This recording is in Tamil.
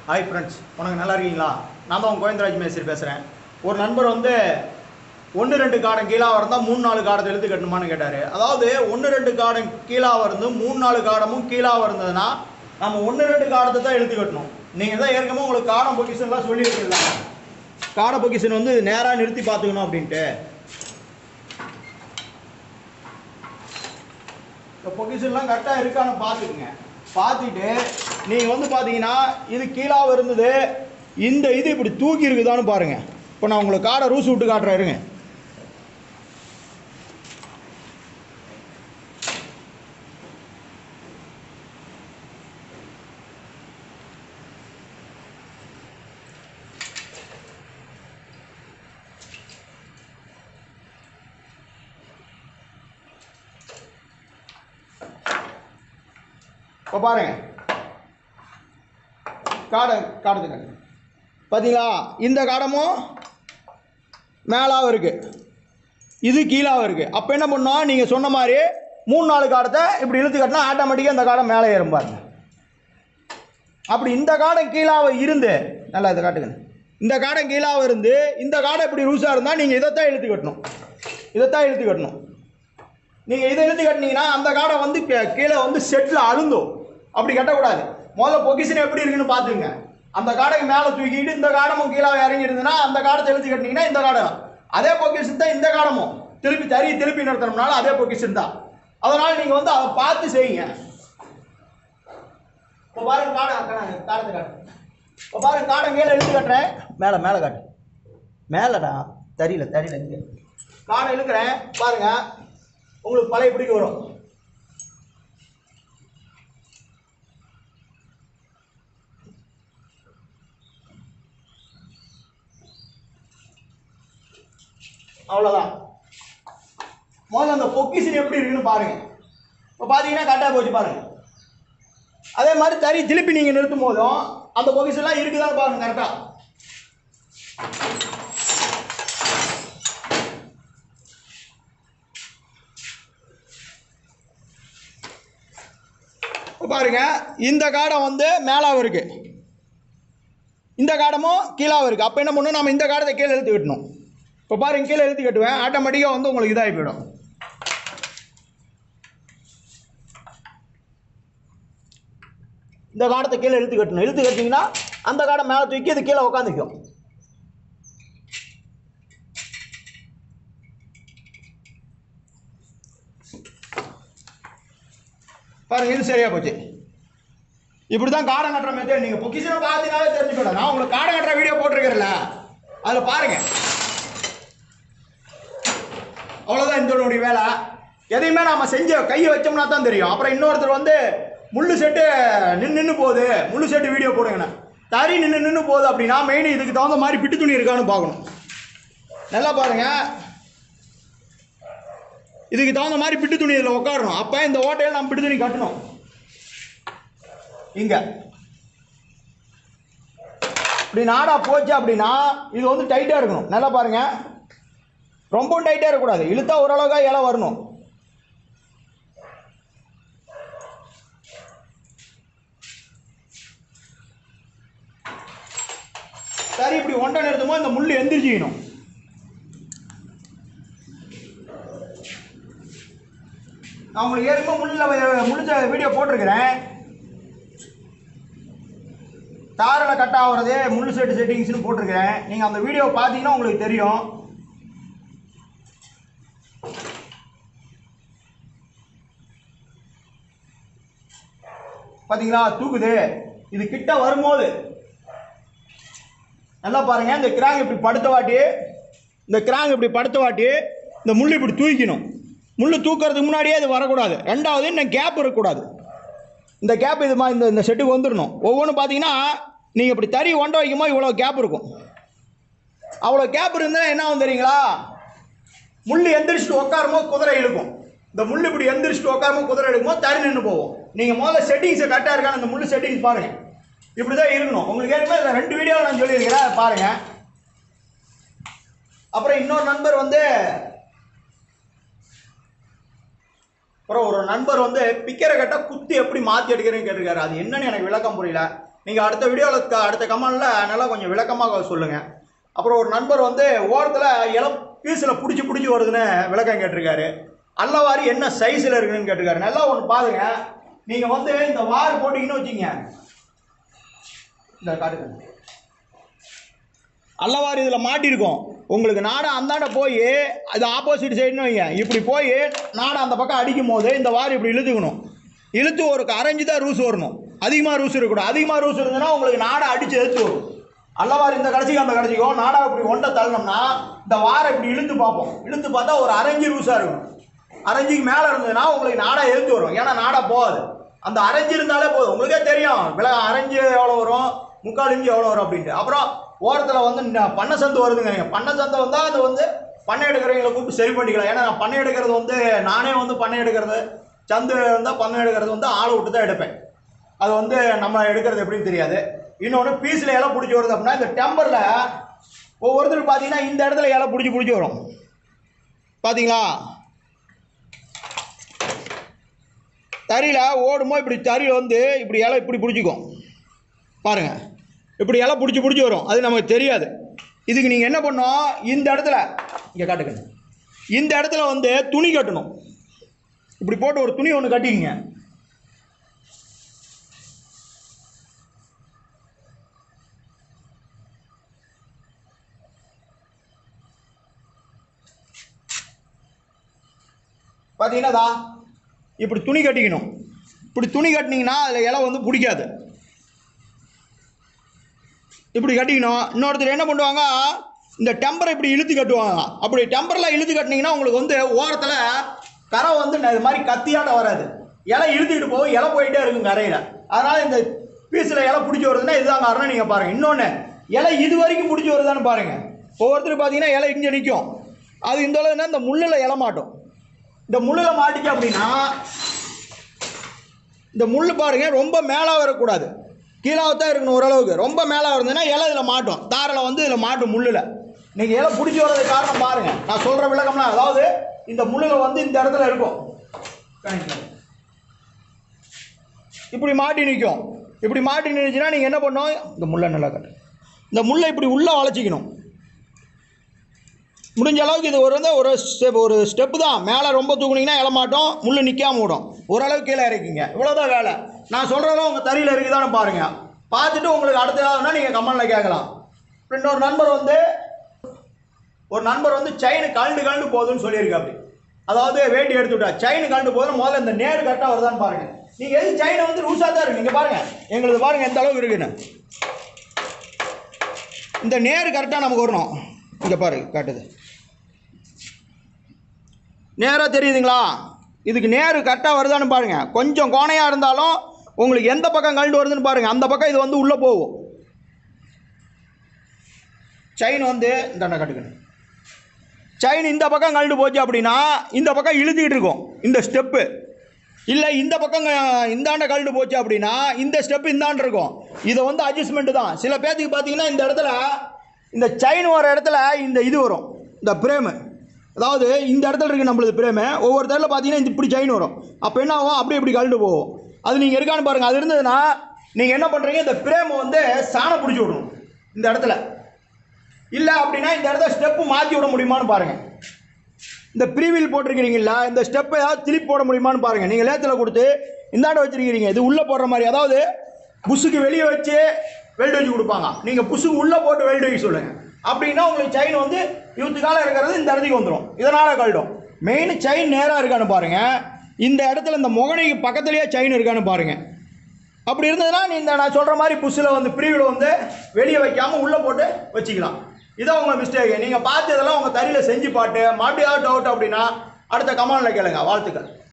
ஹாய் ஃப்ரெண்ட்ஸ் உனக்கு நல்லா இருக்கீங்களா நான் தான் உங்கள் கோவிந்தராஜ் மேஸ்திரி பேசுகிறேன் ஒரு நண்பர் வந்து ஒன்று ரெண்டு காடம் கீழாக இருந்தால் மூணு நாலு காடத்தை எழுத்து கட்டணுமான்னு கேட்டார் அதாவது ஒன்று ரெண்டு காடம் கீழாக இருந்து மூணு நாலு காடமும் கீழாக இருந்ததுன்னா நம்ம ஒன்று ரெண்டு காடத்தை தான் எழுத்து கட்டணும் நீங்கள் தான் ஏற்கனவே உங்களுக்கு காடம் பொக்கிஷன்லாம் சொல்லி வச்சுருந்தாங்க காட பொக்கிஷன் வந்து நேராக நிறுத்தி பார்த்துக்கணும் அப்படின்ட்டு இந்த பொக்கிஷன்லாம் கரெக்டாக இருக்கான்னு பார்த்துக்குங்க பார்த்துட்டு நீங்கள் வந்து பார்த்தீங்கன்னா இது கீழாக இருந்தது இந்த இது இப்படி தூக்கி இருக்குதான்னு பாருங்கள் இப்போ நான் உங்களுக்கு காடை ரூசு விட்டு காட்டுறேன் இருங்க இப்போ பாருங்க காடை காடத்து காட்டு பார்த்தீங்களா இந்த காடமும் மேலாவும் இருக்குது இது கீழாவும் இருக்குது அப்போ என்ன பண்ணோம் நீங்கள் சொன்ன மாதிரி மூணு நாலு காடத்தை இப்படி இழுத்து கட்டினா ஆட்டோமேட்டிக்காக இந்த காடம் மேலே ஏறும் பாருங்க அப்படி இந்த காடம் கீழாக இருந்து நல்லா இதை காட்டுங்க இந்த காடம் கீழாக இருந்து இந்த காடம் இப்படி லூஸாக இருந்தால் நீங்கள் இதைத்தான் இழுத்து கட்டணும் இதைத்தான் இழுத்து கட்டணும் நீங்கள் இதை இழுத்து கட்டினீங்கன்னா அந்த காடை வந்து கீ- கீழே வந்து செட்டில் அழுந்தும் அப்படி கட்டக்கூடாது முதல்ல பொக்கிஷன் எப்படி இருக்குன்னு பார்த்துங்க அந்த காடைக்கு மேலே தூக்கிட்டு இந்த காடமும் கீழே இறங்கி இருந்ததுன்னா அந்த காடத்தை இழுத்து கட்டினீங்கன்னா இந்த காடம் அதே பொக்கிஷன் தான் இந்த காடமும் திருப்பி தறி திருப்பி நிறுத்தணும்னால அதே பொக்கிஷன் தான் அதனால் நீங்கள் வந்து அதை பார்த்து செய்யுங்க இப்போ பாருங்க காடை கா- காடத்தை காட்டு இப்போ பாருங்க காடை கீழே இழுத்து கட்டுறேன் மேலே மேலே காட்டு மேலேடா தறியில தறியில இங்கே காடை இழுக்கிறேன் பாருங்க உங்களுக்கு பழைய பிடிக்க வரும் அவ்வளோதான் முதல்ல அந்த பொக்கிஷன் எப்படி இருக்குன்னு பாருங்க இப்போ பார்த்தீங்கன்னா கரெக்டாக போச்சு பாருங்க அதே மாதிரி தறி திருப்பி நீங்கள் நிறுத்தும் போதும் அந்த பொக்கிஷன்லாம் இருக்குதான்னு பாருங்க கரெக்டாக இப்போ பாருங்க இந்த காடம் வந்து மேலாவும் இருக்கு இந்த காடமும் கீழாவும் இருக்கு அப்போ என்ன பண்ணணும் நம்ம இந்த காடத்தை கீழே இழுத்து கட்டணும் இப்போ பாருங்க கீழே இழுத்து கட்டுவேன் ஆட்டோமேட்டிக்காக வந்து உங்களுக்கு இதாகி போயிடும் இந்த காடத்தை கீழே இழுத்து கட்டணும் இழுத்து கட்டிங்கன்னா அந்த காடை மேலே தூக்கி இது கீழே உட்காந்துக்கும் பாருங்க இது சரியா போச்சு இப்படி தான் காடை கட்டுற மெத்தட் நீங்கள் பொக்கிஷனை பார்த்தீங்கனாலே தெரிஞ்சுக்கணும் நான் உங்களுக்கு காடை கட்டுற வீடியோ போட்டிருக்கிறேன்ல அதில் பாருங்க அவ்வளோதான் இதனுடைய வேலை எதையுமே நாம செஞ்ச கையை வச்சோம்னா தான் தெரியும் அப்புறம் இன்னொருத்தர் வந்து முள்ளு செட்டு நின்று நின்று போகுது முள்ளு செட்டு வீடியோ போடுங்கண்ணே தறி நின்று நின்று போகுது அப்படின்னா மெயின் இதுக்கு தகுந்த மாதிரி பிட்டு துணி இருக்கான்னு பார்க்கணும் நல்லா பாருங்க இதுக்கு தகுந்த மாதிரி பிட்டு துணி இதில் உட்காரணும் அப்போ இந்த ஓட்டையில் நம்ம பிட்டு துணி கட்டணும் இங்க இப்படி நாடா போச்சு அப்படின்னா இது வந்து டைட்டாக இருக்கணும் நல்லா பாருங்க ரொம்பவும் டைட்டாக இருக்கக்கூடாது இழுத்தா ஓரளவுக்கு இலை வரணும் சரி இப்படி ஒன்றை நிறுத்துமோ இந்த முள் எந்திரிச்சிக்கணும் நான் உங்களுக்கு ஏற்கனவே முள்ளில் முடிஞ்ச வீடியோ போட்டிருக்கிறேன் தாரில் கட் ஆகுறது முள்ளு செட்டு செட்டிங்ஸ்னு போட்டிருக்கிறேன் நீங்கள் அந்த வீடியோ பார்த்தீங்கன்னா உங்களுக்கு தெரியும் பார்த்தீங்களா தூக்குது இது கிட்ட வரும்போது நல்லா பாருங்க இந்த கிராங் இப்படி படுத்த வாட்டி இந்த கிராங் இப்படி படுத்த வாட்டி இந்த முள் இப்படி தூக்கிக்கணும் முள் தூக்கிறதுக்கு முன்னாடியே இது வரக்கூடாது ரெண்டாவது இன்னும் கேப் இருக்கக்கூடாது இந்த கேப் இது மாதிரி இந்த இந்த செட்டுக்கு வந்துடணும் ஒவ்வொன்றும் பார்த்தீங்கன்னா நீங்கள் இப்படி தறி ஒண்ட வைக்கும்போது இவ்வளோ கேப் இருக்கும் அவ்வளோ கேப் இருந்தால் என்ன ஆகும் தெரியுங்களா முள் எந்திரிச்சிட்டு உட்காரும்போது குதிரை இழுக்கும் இந்த முள் இப்படி எந்திரிச்சிட்டு உட்காரும்போது குதிரை இழுக்கும்போது தறி நின்று போகும் நீங்கள் முதல்ல செட்டிங்ஸை கரெக்டாக இருக்கான்னு அந்த முள் செட்டிங்ஸ் பாருங்கள் இப்படி தான் இருக்கணும் உங்களுக்கு ஏற்கனவே இந்த ரெண்டு வீடியோவில் நான் சொல்லியிருக்கிறேன் அதை பாருங்கள் அப்புறம் இன்னொரு நண்பர் வந்து அப்புறம் ஒரு நண்பர் வந்து பிக்கரை கட்ட குத்தி எப்படி மாற்றி எடுக்கிறேன்னு கேட்டிருக்காரு அது என்னன்னு எனக்கு விளக்கம் புரியல நீங்கள் அடுத்த வீடியோவில் அடுத்த கமெண்டில் நல்லா கொஞ்சம் விளக்கமாக சொல்லுங்கள் அப்புறம் ஒரு நண்பர் வந்து ஓரத்தில் இளம் பீஸில் பிடிச்சி பிடிச்சி வருதுன்னு விளக்கம் கேட்டிருக்காரு அல்லவாரி என்ன சைஸில் இருக்குன்னு கேட்டிருக்காரு நல்லா ஒன்று பாருங்க நீங்கள் வந்து இந்த வார் போட்டிங்கன்னு வச்சிங்க இந்த காட்டுங்க அல்லவாறு இதில் மாட்டியிருக்கும் உங்களுக்கு நாடை அந்தாண்ட போய் அது ஆப்போசிட் சைடுன்னு வைங்க இப்படி போய் நாடை அந்த பக்கம் அடிக்கும் போது இந்த வார் இப்படி இழுத்துக்கணும் இழுத்து ஒரு அரைஞ்சு தான் ரூஸ் வரணும் அதிகமாக ரூஸ் இருக்கக்கூடாது அதிகமாக ரூஸ் இருந்ததுன்னா உங்களுக்கு நாடை அடித்து எடுத்து வரும் அல்லவாறு இந்த கடைசிக்கு அந்த கடைசிக்கும் நாடா இப்படி ஒன்றை தள்ளணும்னா இந்த வாரை இப்படி இழுத்து பார்ப்போம் இழுத்து பார்த்தா ஒரு அரைஞ்சு ரூஸாக இருக்கும் அரைஞ்சுக்கு மேலே இருந்ததுன்னா உங்களுக்கு நாடா எழுத்து வரும் ஏன்னா நாடா போகாது அந்த அரைஞ்சு இருந்தாலே போதும் உங்களுக்கே தெரியும் விலை அரைஞ்சு எவ்வளோ வரும் முக்கால் இஞ்சி எவ்வளோ வரும் அப்படின்ட்டு அப்புறம் ஓரத்தில் வந்து ந- பண்ணை சந்து வருதுங்க பண்ணை சந்தை வந்தால் அது வந்து பண்ணை எடுக்கிறவங்களை கூப்பிட்டு சரி பண்ணிக்கலாம் ஏன்னா நான் பண்ணை எடுக்கிறது வந்து நானே வந்து பண்ணை எடுக்கிறது சந்து இருந்தால் பண்ணை எடுக்கிறது வந்து ஆளை விட்டு தான் எடுப்பேன் அது வந்து நம்ம எடுக்கிறது எப்படின்னு தெரியாது இன்னொன்று பீஸில் இலை பிடிச்சி வருது அப்படின்னா இந்த டெம்பரில் ஒவ்வொருத்தருக்கு பார்த்தீங்கன்னா இந்த இடத்துல இலை பிடிச்சி பிடிச்சி வரும் பார்த்தீங்களா தறியில் ஓடுமோ இப்படி தறியில் வந்து இப்படி இலை இப்படி பிடிச்சிக்கும் பாருங்க இப்படி இலை பிடிச்சி பிடிச்சி வரும் அது நமக்கு தெரியாது இதுக்கு நீங்கள் என்ன பண்ணணும் இந்த இடத்துல இங்கே காட்டுங்க இந்த இடத்துல வந்து துணி கட்டணும் இப்படி போட்டு ஒரு துணி ஒன்று கட்டிக்கிங்க பார்த்தீங்கன்னா தா இப்படி துணி கட்டிக்கணும் இப்படி துணி கட்டினீங்கன்னா அதில் இலை வந்து பிடிக்காது இப்படி கட்டிக்கணும் இன்னொருத்தர் என்ன பண்ணுவாங்க இந்த டெம்பரை இப்படி இழுத்து கட்டுவாங்க அப்படி டெம்பரில் இழுத்து கட்டினீங்கன்னா உங்களுக்கு வந்து ஓரத்தில் கரை வந்து ந- இது மாதிரி கத்தியாட்டம் வராது இலை இழுத்துக்கிட்டு போகும் இலை போயிட்டே இருக்கும் கரையில் அதனால் இந்த பீஸில் இலை பிடிச்சி வருதுன்னா இதுதான் காரணம் நீங்கள் பாருங்கள் இன்னொன்று இலை இது வரைக்கும் பிடிச்சி வருதான்னு பாருங்கள் ஒவ்வொருத்தர் பார்த்தீங்கன்னா இலை இங்கே நிற்கும் அது இந்த அளவுனா இந்த முள்ளில் இலை மாட்டும் இந்த முள்ளில் மாட்டிச்சு அப்படின்னா இந்த முள் பாருங்க ரொம்ப மேலே வரக்கூடாது கீழாக தான் இருக்கணும் ஓரளவுக்கு ரொம்ப மேலே இருந்ததுன்னா இலை இதில் மாட்டும் தாரில் வந்து இதில் மாட்டும் முள்ளில் நீங்கள் இலை பிடிச்சி வர்றதுக்கு காரணம் பாருங்க நான் சொல்கிற விளக்கம்லாம் அதாவது இந்த முள்ளில் வந்து இந்த இடத்துல இருக்கும் காணிக்கலாம். இப்படி மாட்டி நிற்கும் இப்படி மாட்டி நின்றுச்சுன்னா நீங்கள் என்ன பண்ணணும் இந்த முள்ளை நல்லா கட்டு இந்த முள்ளை இப்படி உள்ளே வளைச்சிக்கணும் முடிஞ்ச அளவுக்கு இது ஒரு வந்து ஒரு ஸ்டெப் ஒரு ஸ்டெப்பு தான் மேலே ரொம்ப தூக்குனீங்கன்னா எழமாட்டோம் முள்ளு நிற்காம விடும் ஓரளவுக்கு கீழே இறக்கிங்க இவ்வளோதான் வேலை நான் சொல்கிறதெல்லாம் உங்கள் தறியில் இருக்குதான்னு பாருங்கள் பார்த்துட்டு உங்களுக்கு அடுத்த ஏதாவதுனா நீங்கள் கமெண்டில் கேட்கலாம் அப்புறம் இன்னொரு நண்பர் வந்து ஒரு நண்பர் வந்து செயின் கழண்டு கழண்டு போகுதுன்னு சொல்லியிருக்காரு அதாவது வேட்டி எடுத்து விட்டா செயின் கழண்டு போதுன்னு முதல்ல இந்த நேர் கரெக்டாக வருதான்னு பாருங்கள் நீங்கள் எது செயினை வந்து லூஸாக தான் இருக்கு நீங்கள் பாருங்கள் எங்களுக்கு பாருங்கள் எந்த அளவுக்கு இருக்குன்னு இந்த நேர் கரெக்டாக நமக்கு வரணும் இங்கே பாரு காட்டுது நேராக தெரியுதுங்களா இதுக்கு நேரு கரெக்டாக வருதான்னு பாருங்கள் கொஞ்சம் கோணையாக இருந்தாலும் உங்களுக்கு எந்த பக்கம் கழண்டு வருதுன்னு பாருங்கள் அந்த பக்கம் இது வந்து உள்ளே போகும் செயின் வந்து இந்தாண்ட கட்டுக்கணும் செயின் இந்த பக்கம் கழண்டு போச்சு அப்படின்னா இந்த பக்கம் இழுத்துக்கிட்டு இருக்கும் இந்த ஸ்டெப்பு இல்லை இந்த பக்கம் க- இந்தாண்ட கழண்டு போச்சு அப்படின்னா இந்த ஸ்டெப்பு இந்தாண்ட இருக்கும் இதை வந்து அட்ஜஸ்ட்மெண்ட்டு தான் சில பேர்த்துக்கு பார்த்தீங்கன்னா இந்த இடத்துல இந்த செயின் வர இடத்துல இந்த இது வரும் இந்த பிரேமு அதாவது இந்த இடத்துல இருக்குது நம்மளுது பிரேமு ஒவ்வொரு தடவை பார்த்தீங்கன்னா இந்த இப்படி செயின் வரும் அப்போ என்ன ஆகும் அப்படி இப்படி கழண்டு போகும் அது நீங்கள் இருக்கான்னு பாருங்கள் அது இருந்ததுன்னா நீங்கள் என்ன பண்ணுறீங்க இந்த பிரேமை வந்து சாணம் பிடிச்சி விடணும் இந்த இடத்துல இல்லை அப்படின்னா இந்த இடத்துல ஸ்டெப்பு மாற்றி விட முடியுமான்னு பாருங்கள் இந்த ப்ரீவீல் போட்டிருக்கிறீங்களா இந்த ஸ்டெப்பை ஏதாவது திருப்பி போட முடியுமான்னு பாருங்கள் நீங்கள் லேத்தில் கொடுத்து இந்தாண்ட வச்சிருக்கிறீங்க இது உள்ளே போடுற மாதிரி அதாவது புஷுக்கு வெளியே வச்சு வெல்டு வச்சு கொடுப்பாங்க நீங்கள் புஷுக்கு உள்ளே போட்டு வெல்டு வைக்க சொல்லுங்கள் அப்படின்னா உங்களுக்கு செயின் வந்து யூத்து காலம் இருக்கிறது இந்த இடத்துக்கு வந்துடும் இதனால் கழடும் மெயின் செயின் நேராக இருக்கான்னு பாருங்கள் இந்த இடத்துல இந்த முகனைக்கு பக்கத்துலேயே செயின் இருக்கான்னு பாருங்கள் அப்படி இருந்ததுன்னா நீ இந்த நான் சொல்கிற மாதிரி புஷ்ஷில் வந்து ப்ரீவில் வந்து வெளியே வைக்காமல் உள்ளே போட்டு வச்சுக்கலாம் இதான் உங்கள் மிஸ்டேக் நீங்கள் பார்த்து இதெல்லாம் உங்கள் தறியில் செஞ்சு பாட்டு மறுபடியும் ஏதாவது டவுட் அப்படின்னா அடுத்த கமெண்டில் கேளுங்க வாழ்த்துக்கள்